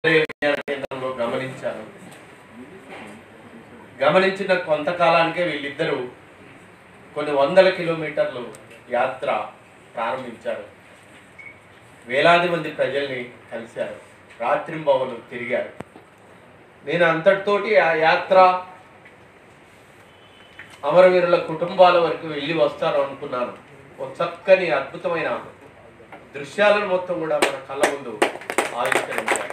విజ్ఞాన కేంద్రంలో గమనించాను గమనించిన కొంతకాలానికే వీళ్ళిద్దరూ కొన్ని వందల కిలోమీటర్లు యాత్ర ప్రారంభించారు వేలాది మంది ప్రజల్ని కలిశారు రాత్రింబవలు తిరిగారు నేను అంతటితోటి ఆ యాత్ర అమరవీరుల కుటుంబాల వరకు వెళ్ళి వస్తారు అనుకున్నాను ఒక చక్కని అద్భుతమైన దృశ్యాలను మొత్తం కూడా మన కళ్ళ ముందు ఆవిష్కరించారు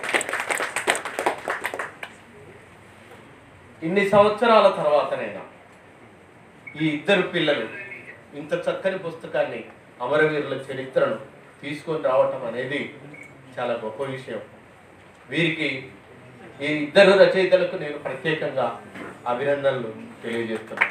ఇన్ని సంవత్సరాల తర్వాతనైనా ఈ ఇద్దరు పిల్లలు ఇంత చక్కని పుస్తకాన్ని అమరవీరుల చరిత్రను తీసుకొని రావటం అనేది చాలా గొప్ప విషయం వీరికి ఈ ఇద్దరు రచయితలకు నేను ప్రత్యేకంగా అభినందనలు తెలియజేస్తున్నాను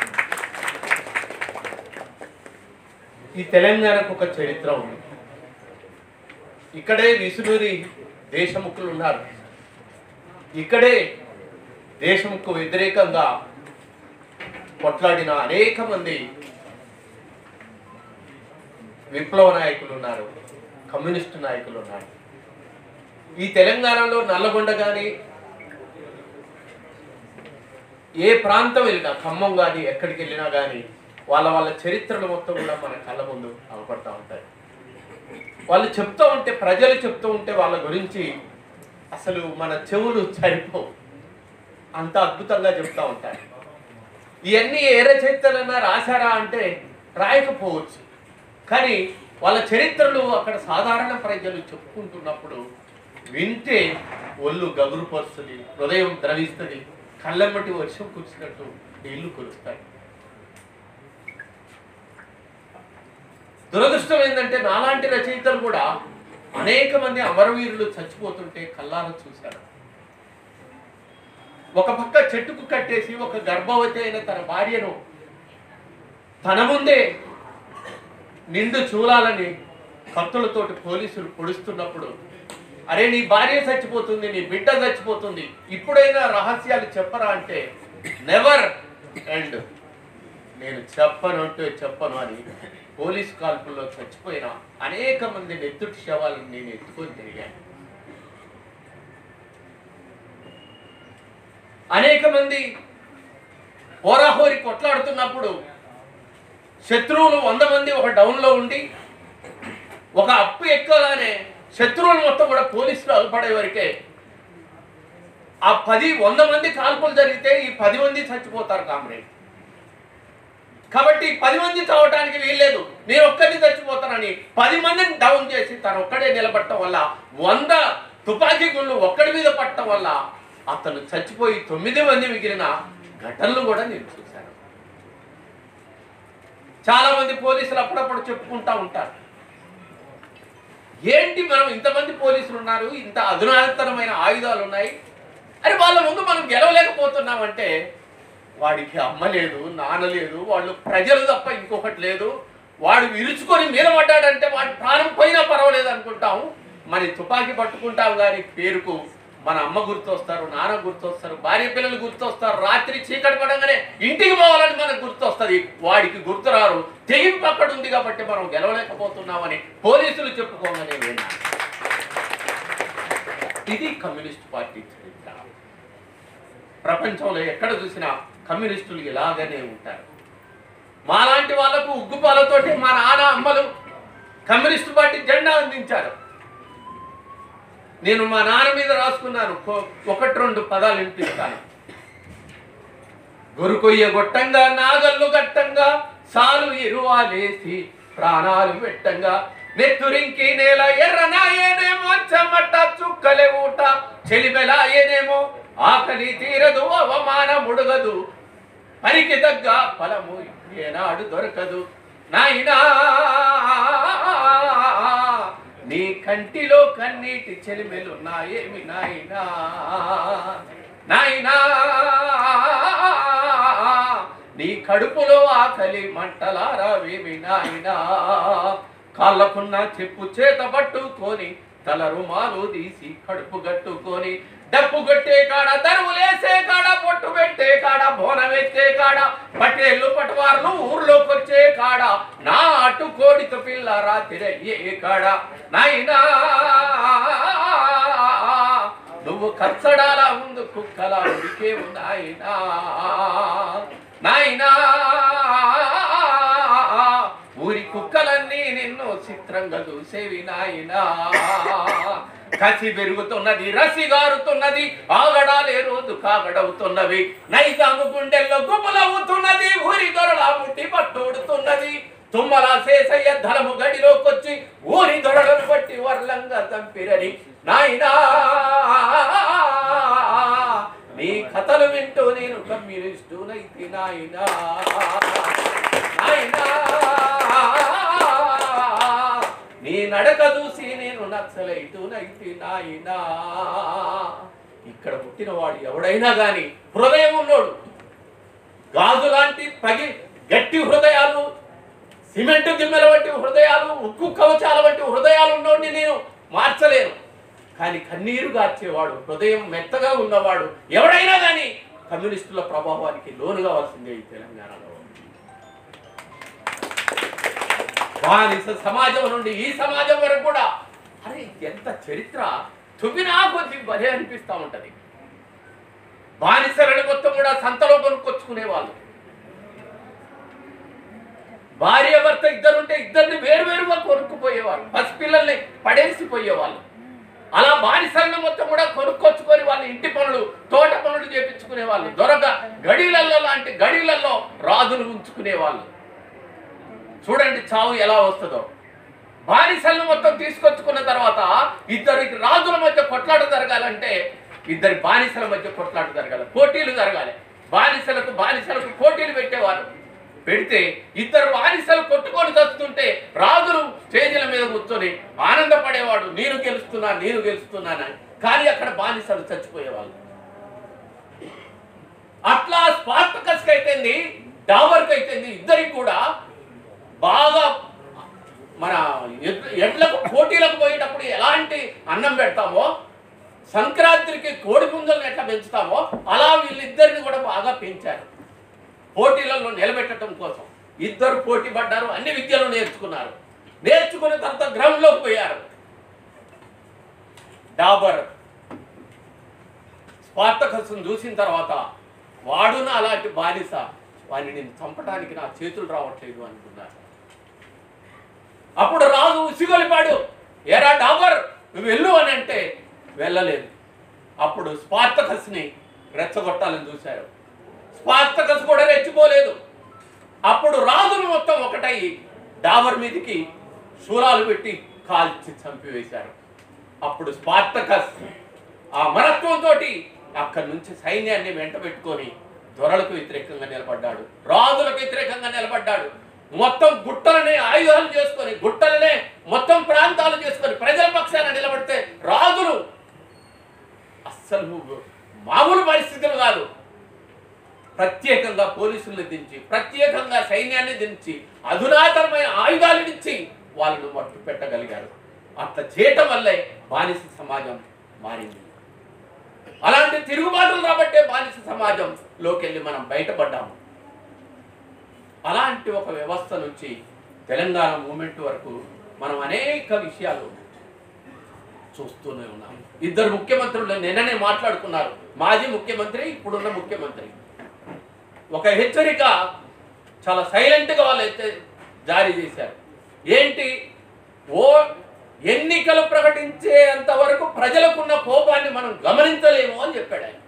ఈ తెలంగాణకు ఒక చరిత్ర ఉంది ఇక్కడే విసునూరి దేశముఖులు ఉన్నారు ఇక్కడే దేశముకు వ్యతిరేకంగా కొట్లాడిన అనేక మంది విప్లవ నాయకులు ఉన్నారు కమ్యూనిస్టు నాయకులు ఉన్నారు ఈ తెలంగాణలో నల్లగొండ కానీ ఏ ప్రాంతం వెళ్ళినా ఖమ్మం కానీ ఎక్కడికి వెళ్ళినా కానీ వాళ్ళ వాళ్ళ చరిత్రలు మొత్తం కూడా మన కళ్ళ ముందు అవపడతా ఉంటాయి వాళ్ళు చెప్తూ ఉంటే ప్రజలు చెప్తూ ఉంటే వాళ్ళ గురించి అసలు మన చెవులు సరిపోవు అంత అద్భుతంగా చెప్తా ఉంటారు ఇవన్నీ ఏ రచయితలన్నా రాశారా అంటే రాయకపోవచ్చు కానీ వాళ్ళ చరిత్రలు అక్కడ సాధారణ ప్రజలు చెప్పుకుంటున్నప్పుడు వింటే ఒళ్ళు గగురుపరుస్తుంది హృదయం ద్రవిస్తుంది కళ్ళమ్మటి వర్షం కురిసినట్టు నీళ్లు కురుస్తాయి దురదృష్టం ఏంటంటే నాలాంటి రచయితలు కూడా అనేక మంది అమరవీరులు చచ్చిపోతుంటే కళ్ళారా చూశారు ఒక పక్క చెట్టుకు కట్టేసి ఒక గర్భవతి అయిన తన భార్యను తన ముందే నిండు చూడాలని కత్తులతోటి పోలీసులు పొడుస్తున్నప్పుడు అరే నీ భార్య చచ్చిపోతుంది నీ బిడ్డ చచ్చిపోతుంది ఇప్పుడైనా రహస్యాలు చెప్పరా అంటే నెవర్ అండ్ నేను చెప్పను అంటే చెప్పను అని పోలీస్ కాల్పుల్లో చచ్చిపోయిన అనేక మంది నెత్తుటి శవాలను నేను ఎత్తుకొని తిరిగాను అనేక మంది హోరాహోరి కొట్లాడుతున్నప్పుడు శత్రువులు వంద మంది ఒక డౌన్లో ఉండి ఒక అప్పు ఎక్కగానే శత్రువులు మొత్తం కూడా పోలీసులు అల్పడే వరకే ఆ పది వంద మంది కాల్పులు జరిగితే ఈ పది మంది చచ్చిపోతారు కామ్రేడ్ కాబట్టి పది మంది చావటానికి వీల్లేదు నేను ఒక్కరిని చచ్చిపోతానని పది మందిని డౌన్ చేసి తను ఒక్కడే నిలబడటం వల్ల వంద తుపాకీ గుళ్ళు ఒక్కడి మీద పట్టడం వల్ల అతను చచ్చిపోయి తొమ్మిది మంది మిగిలిన ఘటనలు కూడా నేను చూశాను చాలా మంది పోలీసులు అప్పుడప్పుడు చెప్పుకుంటా ఉంటారు ఏంటి మనం ఇంతమంది పోలీసులు ఉన్నారు ఇంత అధునాతనమైన ఆయుధాలు ఉన్నాయి అరే వాళ్ళ ముందు మనం గెలవలేకపోతున్నామంటే వాడికి అమ్మ లేదు నాన్న లేదు వాళ్ళు ప్రజలు తప్ప ఇంకొకటి లేదు వాడు విరుచుకొని మీద పడ్డాడంటే వాడి ప్రాణం పోయినా పర్వాలేదు అనుకుంటాం మరి తుపాకీ పట్టుకుంటాం కానీ పేరుకు మన అమ్మ గుర్తొస్తారు నాన్న గుర్తొస్తారు భార్య పిల్లలు గుర్తొస్తారు రాత్రి చీకటి పడంగానే ఇంటికి పోవాలని మనకు గుర్తొస్తుంది వాడికి గుర్తురారు తెగింపు అక్కడ ఉంది కాబట్టి మనం గెలవలేకపోతున్నామని పోలీసులు చెప్పుకోగానే విన్నాను ఇది కమ్యూనిస్ట్ పార్టీ చరిత్ర ప్రపంచంలో ఎక్కడ చూసినా కమ్యూనిస్టులు ఇలాగనే ఉంటారు మాలాంటి వాళ్ళకు ఉగ్గుపాలతోటి మా నాన్న అమ్మలు కమ్యూనిస్ట్ పార్టీ జెండా అందించారు నేను మా నాన్న మీద రాసుకున్నాను కొ- ఒకటి రెండు పదాలు వినిపిస్తాను గొరుకొయ్య గొట్టంగా నాగల్లు గట్టంగా సాలు ఇరువాలేసి ప్రాణాలు పెట్టంగా నెత్తురింకి నేల ఎర్రనాయేనేమో చెమట చుక్కలే ఊట చెలిమెలాయేనేమో ఆకలి తీరదు అవమానముడుగదు పనికి తగ్గ ఫలము ఏనాడు దొరకదు నాయనా నీ కంటిలో కన్నీటి చెలిమెలు నాయేమి నాయనా నాయనా నీ కడుపులో ఆకలి మంటలారావేమి నాయనా కాళ్ళకున్న చెప్పు చేత పట్టుకొని తల రుమాలు తీసి కడుపు గట్టుకొని డప్పు కొట్టే కాడ దరువులేసే కాడ పొట్టు పెట్టే కాడ బోనం ఎత్తే కాడ పటేళ్ళు పటవార్లు ఊర్లోకి వచ్చే కాడ నా అటు కోడితో పిల్ల రాత్రి అయ్యే కాడ నాయనా నువ్వు కచ్చడాల ముందు కుక్కలా ఉడికేవు నాయనా నాయనా ఊరి కుక్కలన్నీ నిన్ను చిత్రంగా చూసేవి నాయనా కసి పెరుగుతున్నది రసి గారుతున్నది ఆగడాలే రోజు కాగడవుతున్నవి నైజాము గుండెల్లో గుబులవుతున్నది ఊరి దొరలా ముట్టి పట్టుడుతున్నది తుమ్మల శేషయ్య ధనము గడిలోకొచ్చి ఊరి దొరలను బట్టి వర్లంగా చంపిరని నాయనా నీ కథలు వింటూ నేను కమ్యూనిస్టునైతి నాయనా నాయనా నీ నడక చూసి నేను నచ్చలైతునైతి నాయనా ఇక్కడ పుట్టినవాడు ఎవడైనా గాని హృదయం ఉన్నోడు గాజు లాంటి పగి గట్టి హృదయాలు సిమెంట్ దిమ్మెల వంటి హృదయాలు ఉక్కు కవచాల వంటి హృదయాలు ఉన్నోడిని నేను మార్చలేను కానీ కన్నీరు గార్చేవాడు హృదయం మెత్తగా ఉన్నవాడు ఎవడైనా కానీ కమ్యూనిస్టుల ప్రభావానికి లోను కావాల్సిందే ఈ తెలంగాణలో బానిస సమాజం నుండి ఈ సమాజం వరకు కూడా అరే ఎంత చరిత్ర తువ్వినా కొద్ది భలే అనిపిస్తూ ఉంటది బానిసలను మొత్తం కూడా సంతలో కొనుక్కొచ్చుకునే వాళ్ళు భార్య భర్త ఇద్దరుంటే ఇద్దరిని వేరువేరుగా కొనుక్కుపోయేవాళ్ళు పసిపిల్లల్ని పడేసిపోయేవాళ్ళు అలా బానిసలను మొత్తం కూడా కొనుక్కొచ్చుకొని వాళ్ళ ఇంటి పనులు తోట పనులు చేపించుకునే వాళ్ళు దొరక గడిలల్లో లాంటి గడిలల్లో రాజులు ఉంచుకునే వాళ్ళు చూడండి చావు ఎలా వస్తుందో బానిసలను మొత్తం తీసుకొచ్చుకున్న తర్వాత ఇద్దరి రాజుల మధ్య కొట్లాట జరగాలంటే ఇద్దరి బానిసల మధ్య కొట్లాట జరగాలి పోటీలు జరగాలి బానిసలకు బానిసలకు పోటీలు పెట్టేవారు పెడితే ఇద్దరు బానిసలు కొట్టుకొని చస్తుంటే రాజులు స్టేజీల మీద కూర్చొని ఆనందపడేవాడు నేను గెలుస్తున్నా నేను గెలుస్తున్నానని కానీ అక్కడ బానిసలు చచ్చిపోయేవాళ్ళు అట్లా స్పార్టకస్ అయితేంది డాబర్కి అయితేంది ఇద్దరికి కూడా బాగా మన ఎడ్- ఎడ్లకు పోటీలకు పోయేటప్పుడు ఎలాంటి అన్నం పెడతామో సంక్రాంతికి కోడి పుంజలను ఎట్లా పెంచుతామో అలా వీళ్ళిద్దరిని కూడా బాగా పెంచారు పోటీలలో నిలబెట్టడం కోసం ఇద్దరు పోటీ పడ్డారు అన్ని విద్యలు నేర్చుకున్నారు నేర్చుకున్న తర్వాత గ్రౌండ్లోకి పోయారు డాబర్ స్పార్టకస్ను చూసిన తర్వాత వాడున అలాంటి బానిస వాడిని నేను చంపడానికి నా చేతులు రావట్లేదు అనుకున్నారు అప్పుడు రాజు ఉసిగొలిపాడు ఎరా డాబర్ నువ్వు వెళ్ళు అని అంటే వెళ్ళలేదు అప్పుడు స్పార్టకస్ని రెచ్చగొట్టాలని చూశారు స్పార్టకస్ కూడా రెచ్చిపోలేదు అప్పుడు రాజులు మొత్తం ఒకటై డాబర్ మీదకి శూలాలు పెట్టి కాల్చి చంపివేశారు అప్పుడు స్పార్టకస్ ఆ మనత్వంతో అక్కడి నుంచి సైన్యాన్ని వెంట పెట్టుకొని దొరలకు వ్యతిరేకంగా నిలబడ్డాడు రాజులకు వ్యతిరేకంగా నిలబడ్డాడు మొత్తం గుట్టలనే ఆయుధాలు చేసుకొని గుట్టలనే మొత్తం ప్రాంతాలు చేసుకొని ప్రజల పక్షాన నిలబడితే రాజులు అస్సలు మామూలు పరిస్థితులు కాదు ప్రత్యేకంగా పోలీసుల్ని దించి ప్రత్యేకంగా సైన్యాన్ని దించి అధునాతనమైన ఆయుధాలు ఇచ్చి వాళ్ళను మట్టు పెట్టగలిగారు అట్లా చేయటం వల్లే బానిస సమాజం మారింది అలాంటి తిరుగుబాటులు రాబట్టే బానిస సమాజంలోకి వెళ్ళి మనం బయటపడ్డాము అలాంటి ఒక వ్యవస్థ నుంచి తెలంగాణ మూమెంట్ వరకు మనం అనేక విషయాలు చూస్తూనే ఉన్నాం ఇద్దరు ముఖ్యమంత్రులు నిన్ననే మాట్లాడుకున్నారు మాజీ ముఖ్యమంత్రి ఇప్పుడున్న ముఖ్యమంత్రి ఒక హెచ్చరిక చాలా సైలెంట్గా వాళ్ళు అయితే జారీ చేశారు ఏంటి ఓ ఎన్నికలు ప్రకటించేంత వరకు ప్రజలకున్న కోపాన్ని మనం గమనించలేము అని చెప్పాడు ఆయన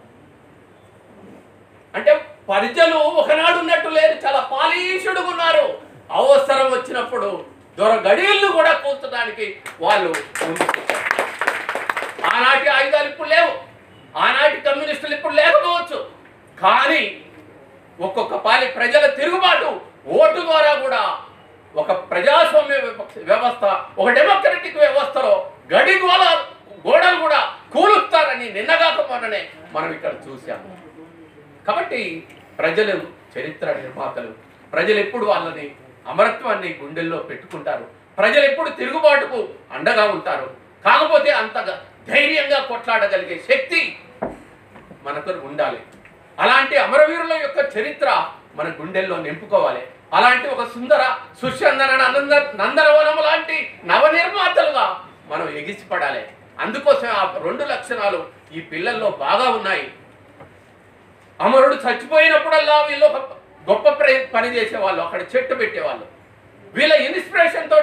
అంటే ప్రజలు ఒకనాడు ఉన్నట్టు లేరు చాలా పాలీషుడుగా ఉన్నారు అవసరం వచ్చినప్పుడు దొర గడియలను కూడా కూల్చడానికి వాళ్ళు ముందుకు వచ్చారు. ఆనాటి ఆయుధాలు ఇప్పుడు లేవు ఆనాటి కమ్యూనిస్టులు ఇప్పుడు లేకపోవచ్చు కానీ ఒక్కొక్క పాలి ప్రజల తిరుగుబాటు ఓటు ద్వారా కూడా ఒక ప్రజాస్వామ్య వ్యవ- వ్యవస్థ ఒక డెమోక్రటిక్ వ్యవస్థలో గడి గోడ గోడలు కూడా కూలుస్తారని నిన్నగాక మొన్ననే మనం ఇక్కడ చూసాము కాబట్టి ప్రజలు చరిత్ర నిర్మాతలు ప్రజలు ఎప్పుడు వాళ్ళని అమరత్వాన్ని గుండెల్లో పెట్టుకుంటారు ప్రజలు ఎప్పుడు తిరుగుబాటుకు అండగా ఉంటారు కాకపోతే అంత ధైర్యంగా కొట్లాడగలిగే శక్తి మనకు ఉండాలి అలాంటి అమరవీరుల యొక్క చరిత్ర మన గుండెల్లో నింపుకోవాలి అలాంటి ఒక సుందర సుచందన నంద నందనవనం లాంటి నవనిర్మాతలుగా మనం ఎగిసిపడాలి అందుకోసం ఆ రెండు లక్షణాలు ఈ పిల్లల్లో బాగా ఉన్నాయి అమరుడు చచ్చిపోయినప్పుడల్లా వీళ్ళు ఒక గొప్ప ప్ర- పని చేసేవాళ్ళు అక్కడ చెట్టు పెట్టేవాళ్ళు వీళ్ళ ఇన్స్పిరేషన్తో